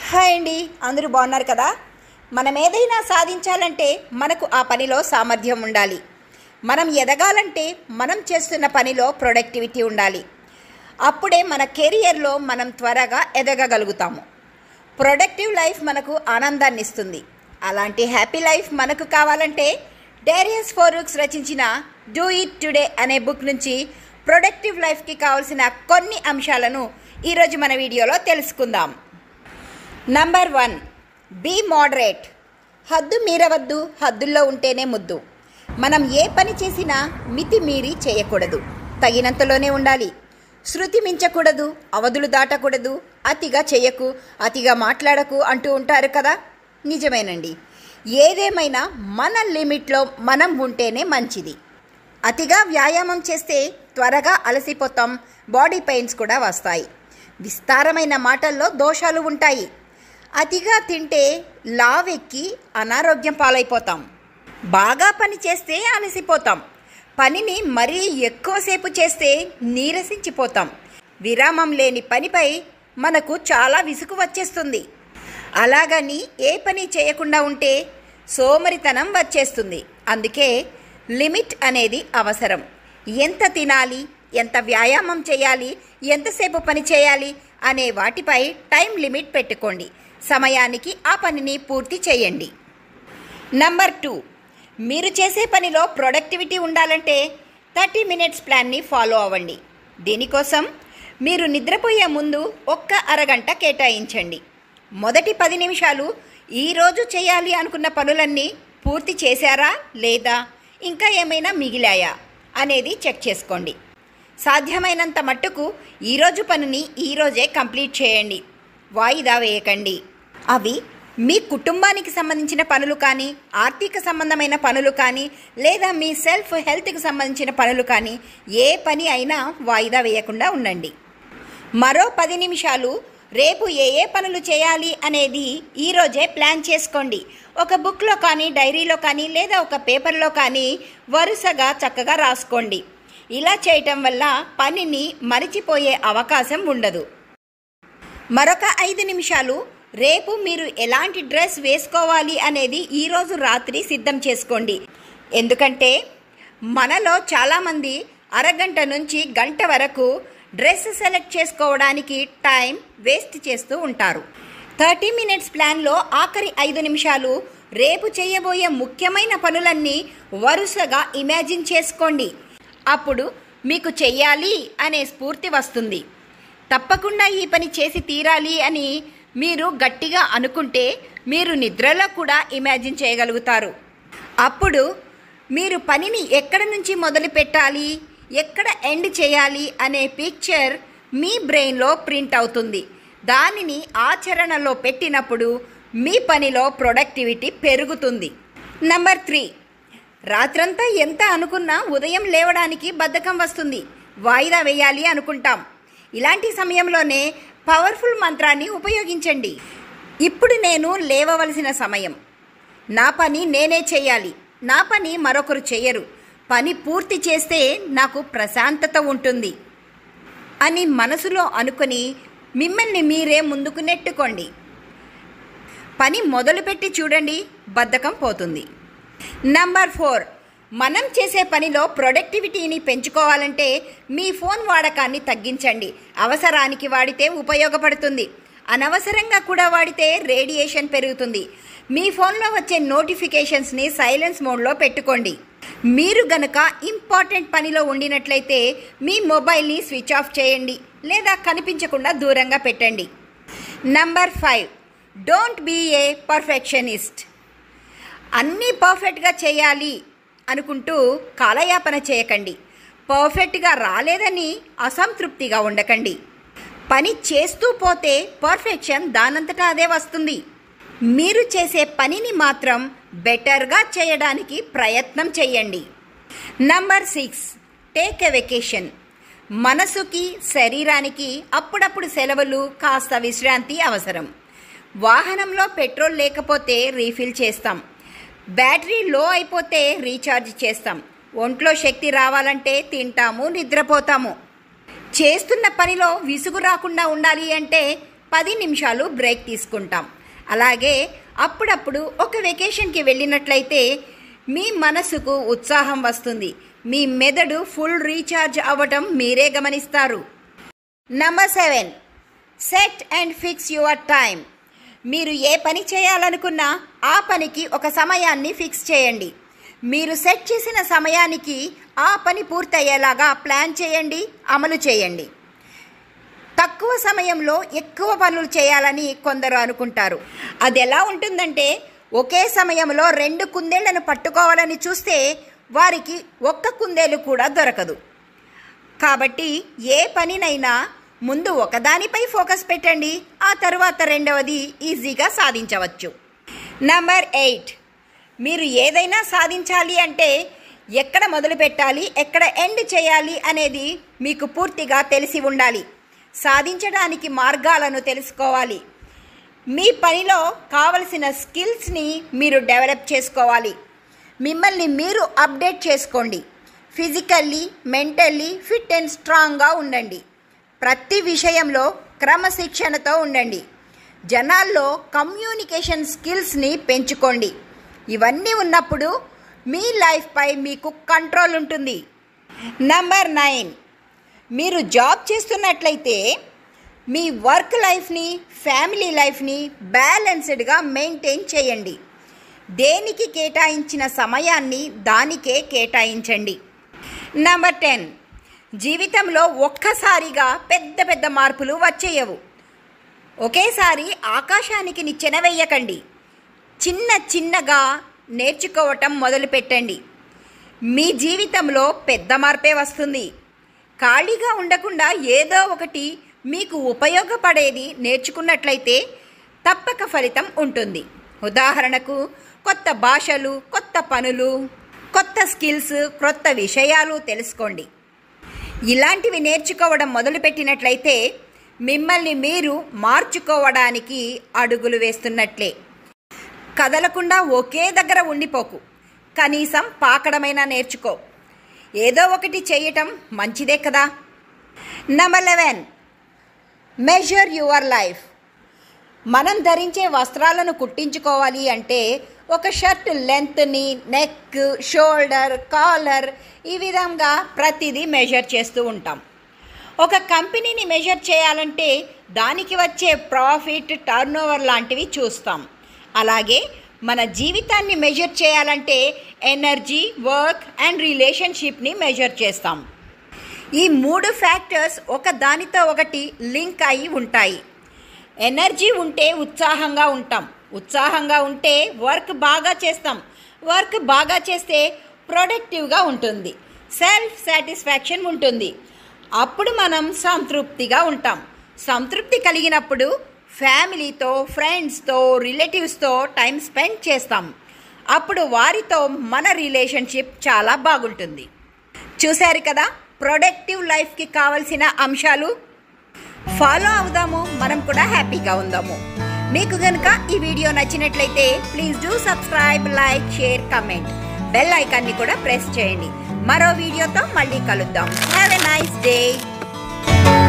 hi అండి అందరూ బాగున్నారు కదా మనం ఏదైనా సాధించాలంటే మనకు ఆ పనిలో సామర్థ్యం ఉండాలి మనం ఎదగాలంటే మనం చేస్తున్న పనిలో ప్రొడక్టివిటీ ఉండాలి అప్పుడే మన కెరియర్లో మనం త్వరగా ఎదగగలుగుతాము ప్రొడక్టివ్ లైఫ్ మనకు ఆనందాన్ని ఇస్తుంది అలాంటి హ్యాపీ లైఫ్ మనకు కావాలంటే డేరియస్ ఫోరుక్స్ రచించిన డూ ఇట్ టుడే అనే బుక్ నుంచి ప్రొడక్టివ్ లైఫ్కి కావాల్సిన కొన్ని అంశాలను ఈరోజు మన వీడియోలో తెలుసుకుందాం నంబర్ వన్ బీ మోడరేట్ హద్దు మీరవద్దు హద్దుల్లో ఉంటేనే ముద్దు మనం ఏ పని చేసినా మితి మీరి చేయకూడదు తగినంతలోనే ఉండాలి శృతి మించకూడదు అవధులు దాటకూడదు అతిగా చెయ్యకు అతిగా మాట్లాడకు అంటూ ఉంటారు కదా నిజమేనండి ఏదేమైనా మన లిమిట్లో మనం ఉంటేనే మంచిది అతిగా వ్యాయామం చేస్తే త్వరగా అలసిపోతాం బాడీ పెయిన్స్ కూడా వస్తాయి విస్తారమైన మాటల్లో దోషాలు ఉంటాయి అతిగా తింటే లావెక్కి అనారోగ్యం పాలైపోతాం బాగా పని చేస్తే అలసిపోతాం పనిని మరీ ఎక్కువసేపు చేస్తే నీరసించిపోతాం విరామం లేని పనిపై మనకు చాలా విసుగు వచ్చేస్తుంది అలాగని ఏ పని చేయకుండా ఉంటే సోమరితనం వచ్చేస్తుంది అందుకే లిమిట్ అనేది అవసరం ఎంత తినాలి ఎంత వ్యాయామం చేయాలి ఎంతసేపు పని చేయాలి అనే వాటిపై టైం లిమిట్ పెట్టుకోండి సమయానికి ఆ పనిని పూర్తి చేయండి నంబర్ టూ మీరు చేసే పనిలో ప్రొడక్టివిటీ ఉండాలంటే థర్టీ మినిట్స్ ప్లాన్ని ఫాలో అవ్వండి దీనికోసం మీరు నిద్రపోయే ముందు ఒక్క అరగంట కేటాయించండి మొదటి పది నిమిషాలు ఈరోజు చేయాలి అనుకున్న పనులన్నీ పూర్తి చేశారా లేదా ఇంకా ఏమైనా మిగిలాయా అనేది చెక్ చేసుకోండి సాధ్యమైనంత మట్టుకు ఈరోజు పనిని ఈరోజే కంప్లీట్ చేయండి వాయిదా వేయకండి అవి మీ కుటుంబానికి సంబంధించిన పనులు కానీ ఆర్థిక సంబంధమైన పనులు కానీ లేదా మీ సెల్ఫ్ హెల్త్కి సంబంధించిన పనులు కానీ ఏ పని అయినా వాయిదా వేయకుండా ఉండండి మరో పది నిమిషాలు రేపు ఏ ఏ పనులు చేయాలి అనేది ఈరోజే ప్లాన్ చేసుకోండి ఒక బుక్లో కానీ డైరీలో కానీ లేదా ఒక పేపర్లో కానీ వరుసగా చక్కగా రాసుకోండి ఇలా చేయటం వల్ల పనిని మరిచిపోయే అవకాశం ఉండదు మరొక ఐదు నిమిషాలు రేపు మీరు ఎలాంటి డ్రెస్ వేసుకోవాలి అనేది ఈరోజు రాత్రి సిద్ధం చేసుకోండి ఎందుకంటే మనలో చాలామంది అరగంట నుంచి గంట వరకు డ్రెస్ సెలెక్ట్ చేసుకోవడానికి టైం వేస్ట్ చేస్తూ ఉంటారు థర్టీ మినిట్స్ ప్లాన్లో ఆఖరి ఐదు నిమిషాలు రేపు చేయబోయే ముఖ్యమైన పనులన్నీ వరుసగా ఇమాజిన్ చేసుకోండి అప్పుడు మీకు చెయ్యాలి అనే స్ఫూర్తి వస్తుంది తప్పకుండా ఈ పని చేసి తీరాలి అని మీరు గట్టిగా అనుకుంటే మీరు నిద్రలో కూడా ఇమాజిన్ చేయగలుగుతారు అప్పుడు మీరు పనిని ఎక్కడ నుంచి మొదలు పెట్టాలి ఎక్కడ ఎండ్ చేయాలి అనే పిక్చర్ మీ బ్రెయిన్లో ప్రింట్ అవుతుంది దానిని ఆచరణలో పెట్టినప్పుడు మీ పనిలో ప్రొడక్టివిటీ పెరుగుతుంది నంబర్ త్రీ రాత్రంతా ఎంత అనుకున్నా ఉదయం లేవడానికి బద్ధకం వస్తుంది వాయిదా వేయాలి అనుకుంటాం ఇలాంటి సమయంలోనే పవర్ఫుల్ మంత్రాన్ని ఉపయోగించండి ఇప్పుడు నేను లేవవలసిన సమయం నా పని నేనే చేయాలి నా పని మరొకరు చేయరు పని పూర్తి చేస్తే నాకు ప్రశాంతత ఉంటుంది అని మనసులో అనుకుని మిమ్మల్ని మీరే ముందుకు నెట్టుకోండి పని మొదలుపెట్టి చూడండి బద్ధకం పోతుంది నంబర్ ఫోర్ మనం చేసే పనిలో ప్రొడక్టివిటీని పెంచుకోవాలంటే మీ ఫోన్ వాడకాన్ని తగ్గించండి అవసరానికి వాడితే ఉపయోగపడుతుంది అనవసరంగా కూడా వాడితే రేడియేషన్ పెరుగుతుంది మీ ఫోన్లో వచ్చే నోటిఫికేషన్స్ని సైలెన్స్ మోడ్లో పెట్టుకోండి మీరు గనక ఇంపార్టెంట్ పనిలో ఉండినట్లయితే మీ మొబైల్ని స్విచ్ ఆఫ్ చేయండి లేదా కనిపించకుండా దూరంగా పెట్టండి number five don't be a perfectionist అన్నీ పర్ఫెక్ట్గా చేయాలి అనుకుంటూ కాలయాపన చేయకండి పర్ఫెక్ట్గా రాలేదని అసంతృప్తిగా ఉండకండి పని చేస్తూ పోతే పర్ఫెక్షన్ దానంతటా అదే వస్తుంది మీరు చేసే పనిని మాత్రం బెటర్గా చేయడానికి ప్రయత్నం చేయండి number six take a vacation మనసుకి శరీరానికి అప్పుడప్పుడు సెలవులు కాస్త విశ్రాంతి అవసరం వాహనంలో పెట్రోల్ లేకపోతే రీఫిల్ చేస్తాం బ్యాటరీ లో అయిపోతే రీఛార్జ్ చేస్తాం ఒంట్లో శక్తి రావాలంటే తింటాము నిద్రపోతాము చేస్తున్న పనిలో విసుగు రాకుండా ఉండాలి అంటే పది నిమిషాలు బ్రేక్ తీసుకుంటాం అలాగే అప్పుడప్పుడు ఒక వెకేషన్కి వెళ్ళినట్లయితే మీ మనసుకు ఉత్సాహం వస్తుంది మీ మెదడు ఫుల్ రీఛార్జ్ అవ్వటం మీరే గమనిస్తారు number seven set and fix your time మీరు ఏ పని చేయాలనుకున్నా ఆ పనికి ఒక సమయాన్ని ఫిక్స్ చేయండి మీరు సెట్ చేసిన సమయానికి ఆ పని పూర్తయ్యేలాగా ప్లాన్ చేయండి అమలు చేయండి తక్కువ సమయంలో ఎక్కువ పనులు చేయాలని కొందరు అనుకుంటారు అది ఎలా ఉంటుందంటే ఒకే సమయంలో రెండు కుందేళ్లను పట్టుకోవాలని చూస్తే వారికి ఒక్క కుందేలు కూడా దొరకదు కాబట్టి ఏ పనినైనా ముందు ఒకదానిపై ఫోకస్ పెట్టండి ఆ తరువాత రెండవది ఈజీగా సాధించవచ్చు నంబర్ ఎయిట్ మీరు ఏదైనా సాధించాలి అంటే ఎక్కడ మొదలు పెట్టాలి ఎక్కడ ఎండ్ చేయాలి అనేది మీకు పూర్తిగా తెలిసి ఉండాలి సాధించడానికి మార్గాలను తెలుసుకోవాలి మీ పనిలో కావలసిన స్కిల్స్ని మీరు డెవలప్ చేసుకోవాలి మిమ్మల్ని మీరు అప్డేట్ చేసుకోండి ఫిజికల్లీ మెంటల్లీ ఫిట్ అండ్ స్ట్రాంగ్గా ఉండండి ప్రతి విషయంలో క్రమశిక్షణతో ఉండండి జనాల్లో కమ్యూనికేషన్ స్కిల్స్ని పెంచుకోండి ఇవన్నీ ఉన్నప్పుడు మీ లైఫ్పై మీకు కంట్రోల్ ఉంటుంది నంబర్ నైన్ మీరు జాబ్ చేస్తున్నట్లయితే మీ వర్క్ లైఫ్ని ఫ్యామిలీ లైఫ్ని బ్యాలెన్స్డ్గా మెయింటైన్ చేయండి దేనికి కేటాయించిన సమయాన్ని దానికే కేటాయించండి నంబర్ టెన్ జీవితంలో ఒక్కసారిగా పెద్ద పెద్ద మార్పులు వచ్చేయవు ఒకేసారి ఆకాశానికి నిచ్చెన వెయ్యకండి చిన్న చిన్నగా నేర్చుకోవటం మొదలుపెట్టండి మీ జీవితంలో పెద్ద మార్పే వస్తుంది ఖాళీగా ఉండకుండా ఏదో ఒకటి మీకు ఉపయోగపడేది నేర్చుకున్నట్లయితే తప్పక ఫలితం ఉంటుంది ఉదాహరణకు కొత్త భాషలు కొత్త పనులు కొత్త స్కిల్స్ కొత్త విషయాలు తెలుసుకోండి ఇలాంటివి నేర్చుకోవడం మొదలుపెట్టినట్లయితే మిమ్మల్ని మీరు మార్చుకోవడానికి అడుగులు వేస్తున్నట్లే కదలకుండా ఒకే దగ్గర ఉండిపోకు కనీసం పాకడమైనా నేర్చుకో ఏదో ఒకటి చేయటం మంచిదే కదా number eleven measure your life మనం ధరించే వస్త్రాలను కుట్టించుకోవాలి అంటే ఒక షర్ట్ లెంత్ని నెక్ షోల్డర్ కాలర్ ఈ విధంగా ప్రతిదీ మెజర్ చేస్తూ ఉంటాం ఒక కంపెనీని మెజర్ చేయాలంటే దానికి వచ్చే ప్రాఫిట్ టర్న్ ఓవర్ లాంటివి చూస్తాం అలాగే మన జీవితాన్ని మెజర్ చేయాలంటే ఎనర్జీ వర్క్ అండ్ రిలేషన్షిప్ని మెజర్ చేస్తాం ఈ మూడు ఫ్యాక్టర్స్ ఒక దానితో ఒకటి లింక్ అయి ఉంటాయి ఎనర్జీ ఉంటే ఉత్సాహంగా ఉంటాం ఉత్సాహంగా ఉంటే వర్క్ బాగా చేస్తాం వర్క్ బాగా చేస్తే ప్రొడక్టివ్గా ఉంటుంది సెల్ఫ్ సాటిస్ఫాక్షన్ ఉంటుంది అప్పుడు మనం సంతృప్తిగా ఉంటాం సంతృప్తి కలిగినప్పుడు ఫ్యామిలీతో ఫ్రెండ్స్తో రిలేటివ్స్తో టైం స్పెండ్ చేస్తాం అప్పుడు వారితో మన రిలేషన్షిప్ చాలా బాగుంటుంది చూశారు కదా ప్రొడక్టివ్ లైఫ్కి కావలసిన అంశాలు ఫాలో అవుదాము మనం కూడా హ్యాపీగా ఉందాము మీకు కనుక ఈ వీడియో నచ్చినట్లయితే please do subscribe like share comment bell ఐకాన్ని కూడా ప్రెస్ చేయండి మరో వీడియోతో మళ్ళీ కలుద్దాం హ్యావ్ ఎ నైస్ డే